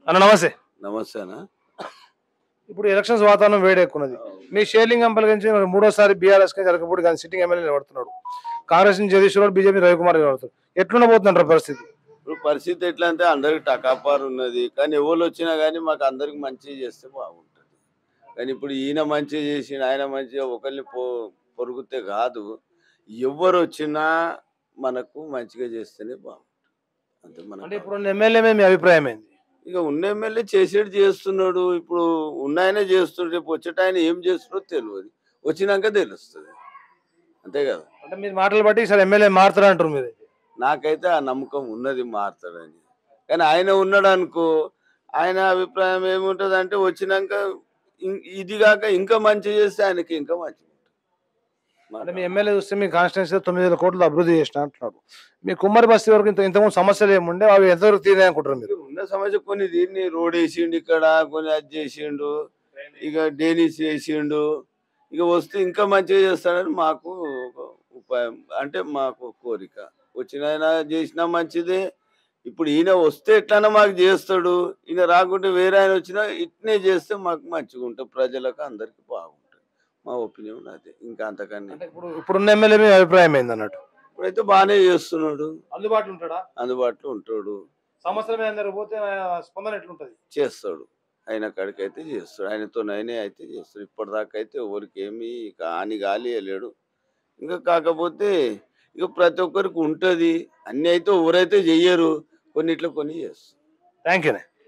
అన్న నమస్తే నమస్తేనా ఇప్పుడు ఎలక్షన్స్ వాతావరణం వేడెక్కున్నది మీ షేర్లింగ్ నుంచి మూడోసారి బీఆర్ఎస్ కి జరగబోడు కానీ సిట్టింగ్ ఎమ్మెల్యే నిలబడుతున్నాడు కాంగ్రెస్ నుంచి జగదీశ్వర్ బీజేపీ రవికుమార్ నిలబడుతున్నాడు ఎట్లుండబోతుందంటారు పరిస్థితి ఇప్పుడు పరిస్థితి ఎట్లా అంటే అందరికి టకాపారు ఉన్నది కానీ ఎవరు వచ్చినా కానీ మాకు అందరికి మంచి చేస్తే బాగుంటుంది కానీ ఇప్పుడు ఈయన మంచి చేసి ఆయన మంచిగా ఒకరిని పో పొరుగుతే కాదు ఎవరు వచ్చినా మనకు మంచిగా చేస్తేనే బాగుంటుంది అంతే అంటే మన ఇప్పుడు ఎమ్మెల్యే మీద మీ అభిప్రాయం ఏంది ఇక ఉన్న ఎమ్మెల్యే చేసేది చేస్తున్నాడు ఇప్పుడు ఉన్నాయనే చేస్తున్నాడు రేపు వచ్చేట ఆయన ఏం చేస్తున్నాడో తెలియదు వచ్చినాక తెలుస్తుంది అంతే కదా అంటే మీరు మాటలు బట్టి ఈసారి ఎమ్మెల్యే మారుతారు అంటారు మీరు నాకైతే ఆ నమ్మకం ఉన్నది మారుతాడని కానీ ఆయన ఉన్నాడు అనుకో ఆయన అభిప్రాయం ఏముంటది అంటే వచ్చినాక ఇం- ఇది కాక ఇంకా మంచి చేస్తే ఆయనకి ఇంకా మంచి అంటే మీ ఎమ్మెల్యే చూస్తే మీ కాన్స్టిట్యూన్సీ తొమ్మిది వేల కోట్లు అభివృద్ధి చేసిన అంటున్నాడు మీ కుమ్మరి బస్తీ వరకు ఇంత ఇంతకుముందు సమస్యలు ఏముండే అవి ఎంతవరకు తీరాయి అనుకుంటారు మీరు ఉన్న సమస్య కొన్ని దీన్ని రోడ్ వేసిండు ఇక్కడ కొన్ని అది చేసిండు ఇక డేనిస్ వేసిండు ఇక వస్తే ఇంకా మంచిగా చేస్తాడని మాకు ఒక ఉపాయం అంటే మాకు కోరిక వచ్చిన ఆయన చేసినా మంచిదే ఇప్పుడు ఈయన వస్తే ఎట్లన్నా మాకు చేస్తాడు ఈయన రాకుంటే వేరే ఆయన వచ్చినా ఇట్నే చేస్తే మాకు మంచిగా ఉంటుంది ప్రజలకు అందరికి బాగుంటుంది మా ఒపీనియన్ అదే ఇంకా అంతకన్నా అంటే ఇప్పుడు ఇప్పుడున్న ఎమ్మెల్యే మీ అభిప్రాయం ఏంది అన్నట్టు ఇప్పుడైతే బాగానే చేస్తున్నాడు అందుబాటులో ఉంటాడా అందుబాటులో ఉంటాడు సమస్యల మీద అందరు పోతే ఆ స్పందన ఎట్లుంటది చేస్తాడు ఆయన కాడికి అయితే చేస్తాడు ఆయనతో ఆయనే అయితే చేస్తాడు ఇప్పటిదాకా అయితే ఎవరికి ఏమీ హాని గాలి లేడు ఇంకా కాకపోతే ఇక ప్రతి ఒక్కరికి ఉంటుంది అన్ని అయితే ఎవరైతే చెయ్యరు కొన్నిట్లో కొన్ని చేస్తారు థ్యాంక్ యూ